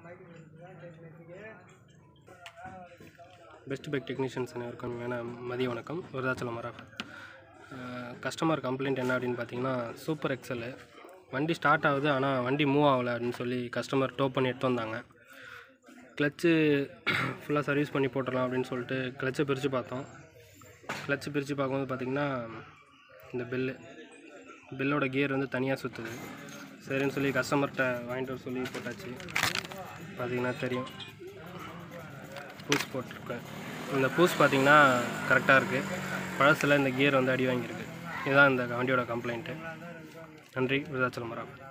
best bike technicians அனைவருக்கும் வேணா மதிய வணக்கம் விருதாச்சலம் மரா கஸ்டமர் கம்ப்ளைண்ட் என்ன அப்படின்னு பார்த்தீங்கன்னா சூப்பர் எக்ஸலு வண்டி ஸ்டார்ட் ஆகுது ஆனால் வண்டி மூவ் ஆகலை அப்படின்னு சொல்லி கஸ்டமர் டோ பண்ணி எடுத்து வந்தாங்க கிளச்சு ஃபுல்லாக சர்வீஸ் பண்ணி போட்டுடலாம் அப்படின்னு சொல்லிட்டு கிளச்சை பிரித்து பார்த்தோம் கிளச்சு பிரித்து பார்க்கும்போது பார்த்திங்கன்னா இந்த பெல்லு பெல்லோட கியர் வந்து தனியாக சுற்றுது சரின்னு சொல்லி கஸ்டமர்கிட்ட வாங்கிட்டு வர சொல்லி போட்டாச்சு பார்த்திங்கன்னா தெரியும் பூஸ் போட்டிருக்கேன் இந்த பூஸ் பார்த்தீங்கன்னா கரெக்டாக இருக்குது பழசில் இந்த கியர் வந்து அடி வாங்கியிருக்கு இதுதான் இந்த வண்டியோட கம்ப்ளைண்ட்டு நன்றி விருதாச்சலம் மரம்